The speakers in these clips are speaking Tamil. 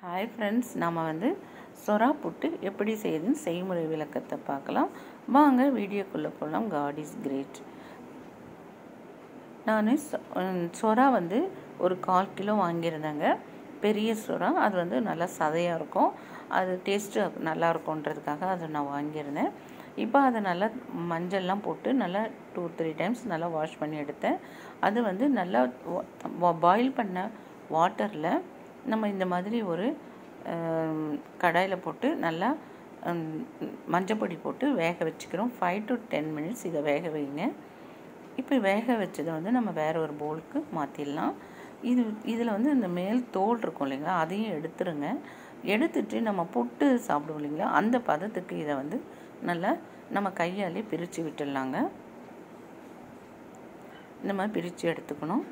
ஹாய் ஃப்ரெண்ட்ஸ் நாம் வந்து சொரா புட்டு எப்படி செய்யுதுன்னு செய்முறை விளக்கத்தை பார்க்கலாம் வாங்க வீடியோக்குள்ளே போகலாம் காட் இஸ் கிரேட் நான் சொரா வந்து ஒரு கால் கிலோ வாங்கியிருந்தேங்க பெரிய சொரா அது வந்து நல்லா சதையாக இருக்கும் அது டேஸ்ட்டு நல்லா இருக்கும்ன்றதுக்காக அதை நான் வாங்கியிருந்தேன் இப்போ அதை நல்லா மஞ்சள்லாம் போட்டு நல்லா டூ த்ரீ டைம்ஸ் நல்லா வாஷ் பண்ணி எடுத்தேன் அது வந்து நல்லா பாயில் பண்ண வாட்டரில் நம்ம இந்த மாதிரி ஒரு கடாயில் போட்டு நல்லா மஞ்சப்பொடி போட்டு வேக வச்சுக்கிறோம் ஃபைவ் டு டென் மினிட்ஸ் இதை வேக வைங்க இப்போ வேக வச்சதை வந்து நம்ம வேறு ஒரு பவுலுக்கு மாற்றிடலாம் இது இதில் வந்து இந்த மேல் தோல் இருக்கும் இல்லைங்களா அதையும் எடுத்துருங்க எடுத்துட்டு நம்ம புட்டு சாப்பிடுவோம் இல்லைங்களா அந்த பதத்துக்கு இதை வந்து நல்லா நம்ம கையாலே பிரித்து விட்டுடலாங்க இந்த மாதிரி பிரித்து எடுத்துக்கணும்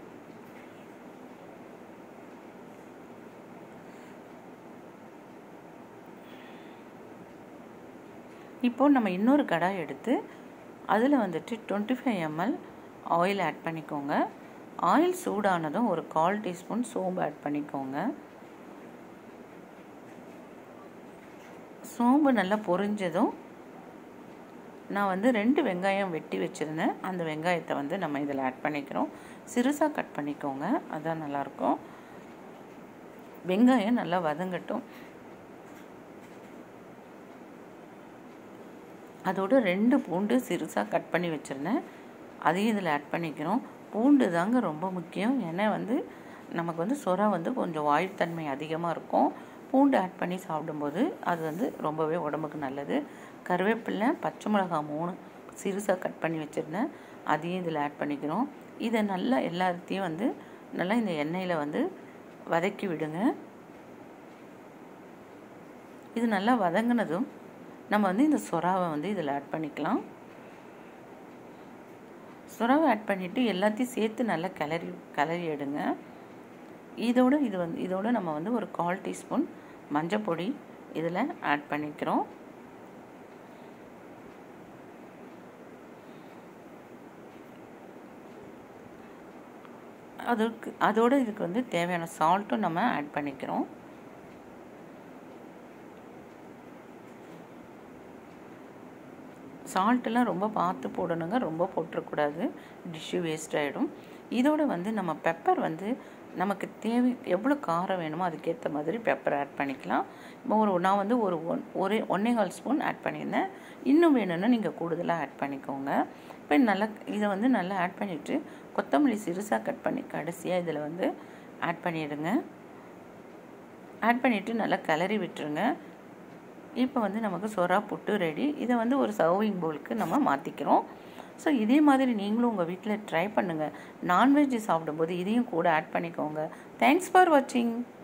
இப்போது நம்ம இன்னொரு கடாய் எடுத்து அதில் வந்துட்டு twenty five ML oil add பண்ணிக்கோங்க ஆயில் சூடானதும் ஒரு கால் டீஸ்பூன் சோம்பு ஆட் பண்ணிக்கோங்க சோம்பு நல்லா பொரிஞ்சதும் நான் வந்து ரெண்டு வெங்காயம் வெட்டி வச்சுருந்தேன் அந்த வெங்காயத்தை வந்து நம்ம இதில் ஆட் பண்ணிக்கிறோம் சிறுசாக கட் பண்ணிக்கோங்க அதான் நல்லாயிருக்கும் வெங்காயம் நல்லா வதங்கட்டும் அதோடு ரெண்டு பூண்டு சிறுசாக கட் பண்ணி வச்சுருந்தேன் அதையும் இதில் ஆட் பண்ணிக்கிறோம் பூண்டு தாங்க ரொம்ப முக்கியம் ஏன்னா வந்து நமக்கு வந்து சொரா வந்து கொஞ்சம் வாயுத்தன்மை அதிகமாக இருக்கும் பூண்டு ஆட் பண்ணி சாப்பிடும்போது அது வந்து ரொம்பவே உடம்புக்கு நல்லது கருவேப்பிலை பச்சை மிளகாய் மூணு சிறுசாக கட் பண்ணி வச்சுருந்தேன் அதையும் இதில் ஆட் பண்ணிக்கிறோம் இதை நல்லா எல்லாத்தையும் வந்து நல்லா இந்த எண்ணெயில் வந்து வதக்கி விடுங்க இது நல்லா வதங்கினதும் நம்ம வந்து இந்த சொராவை வந்து இதில் ஆட் பண்ணிக்கலாம் சுறாவை ஆட் பண்ணிவிட்டு எல்லாத்தையும் சேர்த்து நல்லா கிளறி கிளறி எடுங்க இதோடு இது வந்து இதோடு நம்ம வந்து ஒரு கால் டீஸ்பூன் மஞ்சள் பொடி இதில் ஆட் பண்ணிக்கிறோம் அதுக்கு அதோடு இதுக்கு வந்து தேவையான சால்ட்டும் நம்ம ஆட் பண்ணிக்கிறோம் சால்ட்டெல்லாம் ரொம்ப பார்த்து போடணுங்க ரொம்ப போட்டுறக்கூடாது டிஷ்ஷு வேஸ்ட் ஆகிடும் இதோட வந்து நம்ம பெப்பர் வந்து நமக்கு தேவை எவ்வளோ காரம் வேணுமோ அதுக்கேற்ற மாதிரி பெப்பர் ஆட் பண்ணிக்கலாம் இப்போ ஒரு நான் வந்து ஒரு ஒன் ஒரு ஒன்றே கால் ஸ்பூன் ஆட் பண்ணியிருந்தேன் இன்னும் வேணும்னா நீங்கள் கூடுதலாக ஆட் பண்ணிக்கோங்க இப்போ நல்லா இதை வந்து நல்லா ஆட் பண்ணிவிட்டு கொத்தமல்லி சிறுசாக கட் பண்ணி கடைசியாக இதில் வந்து ஆட் பண்ணிவிடுங்க ஆட் பண்ணிவிட்டு நல்லா கிளறி விட்டுருங்க இப்போ வந்து நமக்கு சொரா புட்டு ரெடி இதை வந்து ஒரு சர்விங் பவுலுக்கு நம்ம மாற்றிக்கிறோம் ஸோ இதே மாதிரி நீங்களும் உங்கள் வீட்டில் ட்ரை பண்ணுங்கள் நான்வெஜ் சாப்பிடும்போது இதையும் கூட ஆட் பண்ணிக்கோங்க தேங்க்ஸ் ஃபார் வாட்சிங்